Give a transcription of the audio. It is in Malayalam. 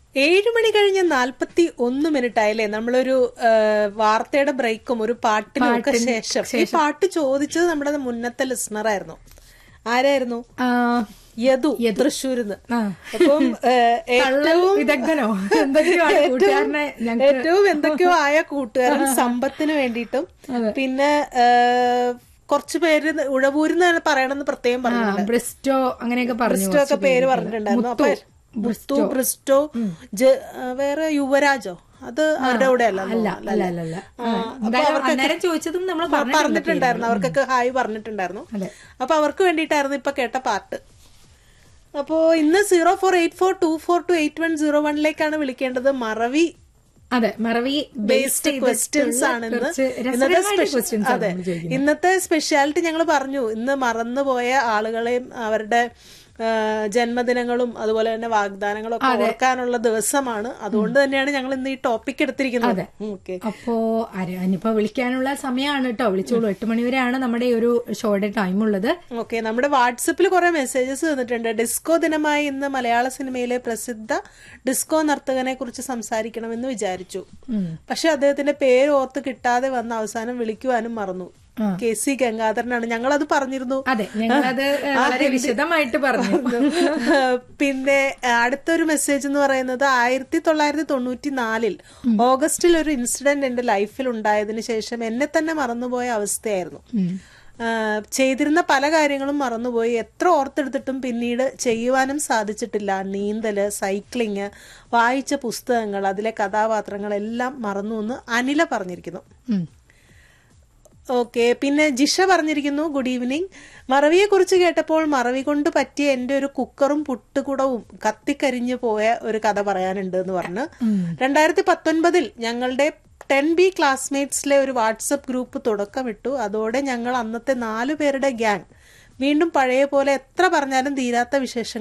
ഏഴ് മണി കഴിഞ്ഞ് നാൽപ്പത്തി ഒന്ന് മിനിറ്റ് ആയില്ലേ നമ്മളൊരു ആ, വാർത്തയുടെ ബ്രേക്കും ഒരു പാട്ടിനും ഒക്കെ ശേഷം ഈ പാട്ട് ചോദിച്ചത് നമ്മുടെ മുന്നത്തെ ലിസണർ ആയിരുന്നു ആരായിരുന്നു ആ, യദു തൃശ്ശൂരിന്ന് ആ. അപ്പം ആ, കള്ളൻ ഏറ്റവും വിദഗ്ധനോ എന്തൊക്കെയോ ആണ് കൂട്ടുകാരനെ ഞങ്ങൾക്ക് ഏറ്റവും എന്തൊക്കെയോ ആയ കൂട്ടുകാരൻ സമ്പത്തിന് വേണ്ടിയിട്ടും പിന്നെ ആ, കുറച്ച് പേര് ഉഴവൂരിന്ന് പറയണമെന്ന് പ്രത്യേകം ആ, പറഞ്ഞു ബ്രിസ്റ്റോ അങ്ങനെയൊക്കെ പറഞ്ഞു ബ്രിസ്റ്റോ ഒക്കെ പേര് പറഞ്ഞിട്ടുണ്ടായിരുന്നു അപ്പൊ മുത്തു ബ്രിസ്റ്റോ ജ- ആ, വേറെ യുവരാജോ അത് അവരുടെ കൂടെ അല്ല അല്ല അല്ല അല്ല അല്ല ആ, എന്തായാലും അന്നേരം ചോദിച്ചതും നമ്മൾ പറഞ്ഞിട്ടുണ്ടായിരുന്നു അവർക്കൊക്കെ ഹായ് പറഞ്ഞിട്ടുണ്ടായിരുന്നു അതെ. അപ്പൊ അവർക്ക് വേണ്ടിയിട്ടായിരുന്നു ഇപ്പൊ കേട്ട പാട്ട് അപ്പോ ഇന്ന് zero four eight four two four two eight one zero വണ്ണിലേക്കാണ് വിളിക്കേണ്ടത് മറവി അതെ മറവി ബേസ്ഡ് ക്വസ്റ്റ്യൻസ് ആണ് ഇന്ന് കുറച്ച് ഇന്നത്തെ രസകരമായിട്ട് സ്പെഷ്യൽ questions ആണ് അതെ നമ്മൾ ചോദിക്കുന്നത്. ഇന്നത്തെ സ്പെഷ്യാലിറ്റി ഞങ്ങൾ പറഞ്ഞു ഇന്ന് മറന്നുപോയ ആളുകളെയും അവരുടെ ആ, ജന്മദിനങ്ങളും അതുപോലെ തന്നെ വാഗ്ദാനങ്ങളും ഒക്കെ ഓർക്കാനുള്ള ദിവസമാണ് അതുകൊണ്ട് തന്നെയാണ് ഞങ്ങൾ ഇന്ന് ഈ ടോപ്പിക് എടുത്തിരിക്കുന്നത് ഓക്കെ അപ്പോ ആര് ഇനിയിപ്പോ വിളിക്കാനുള്ള സമയമാണ് കേട്ടോ വിളിച്ചോളൂ എട്ട് മണി വരെയാണ് നമ്മുടെ ഈ ഒരു ഷോയുടെ ടൈം ഉള്ളത് ഓക്കെ നമ്മുടെ വാട്സപ്പിൽ കുറെ മെസ്സേജസ് വന്നിട്ടുണ്ട് ഡിസ്കോ ദിനമായി ഇന്ന് മലയാള സിനിമയിലെ പ്രസിദ്ധ ഡിസ്കോ നർത്തകനെ കുറിച്ച് സംസാരിക്കണമെന്ന് വിചാരിച്ചു പക്ഷെ അദ്ദേഹത്തിന്റെ പേര് ഓർത്ത് കിട്ടാതെ വന്ന അവസാനം വിളിക്കുവാനും മറന്നു കെ സി ഗംഗാധരനാണ് ഞങ്ങൾ അത് പറഞ്ഞിരുന്നു അതെ ഞങ്ങളത് വളരെ വിശദമായിട്ട് പറഞ്ഞു പിന്നെ അടുത്തൊരു മെസ്സേജ് എന്ന് പറയുന്നത് ആയിരത്തി തൊള്ളായിരത്തി തൊണ്ണൂറ്റി നാലിൽ ഓഗസ്റ്റിൽ ഒരു ഇൻസിഡന്റ് എന്റെ ലൈഫിൽ ഉണ്ടായതിനു ശേഷം എന്നെ തന്നെ മറന്നുപോയ അവസ്ഥയായിരുന്നു ആ, ചെയ്തിരുന്ന പല കാര്യങ്ങളും മറന്നുപോയി എത്ര ഓർത്തെടുത്തിട്ടും പിന്നീട് ചെയ്യുവാനും സാധിച്ചിട്ടില്ല നീന്തല് സൈക്ലിങ് വായിച്ച പുസ്തകങ്ങൾ അതിലെ കഥാപാത്രങ്ങൾ എല്ലാം മറന്നു എന്ന് അനില പറഞ്ഞിരിക്കുന്നു ഉം. ഓക്കെ പിന്നെ ജിഷ പറഞ്ഞിരിക്കുന്നു ഗുഡ് ഈവനിങ് മറവിയെ കുറിച്ച് കേട്ടപ്പോൾ മറവി കൊണ്ട് പറ്റിയ എന്റെ ഒരു കുക്കറും പുട്ടുകുടവും കത്തിക്കരിഞ്ഞു പോയ ഒരു കഥ പറയാനുണ്ട് എന്ന് പറഞ്ഞ് രണ്ടായിരത്തി പത്തൊൻപതിൽ ഞങ്ങളുടെ ടെൻ ബി ക്ലാസ്മേറ്റ്സിലെ ഒരു വാട്സപ്പ് ഗ്രൂപ്പ് തുടക്കമിട്ടു അതോടെ ഞങ്ങൾ അന്നത്തെ നാലു പേരുടെ ഗ്യാങ് വീണ്ടും പഴയ പോലെ എത്ര പറഞ്ഞാലും തീരാത്ത വിശേഷങ്ങൾ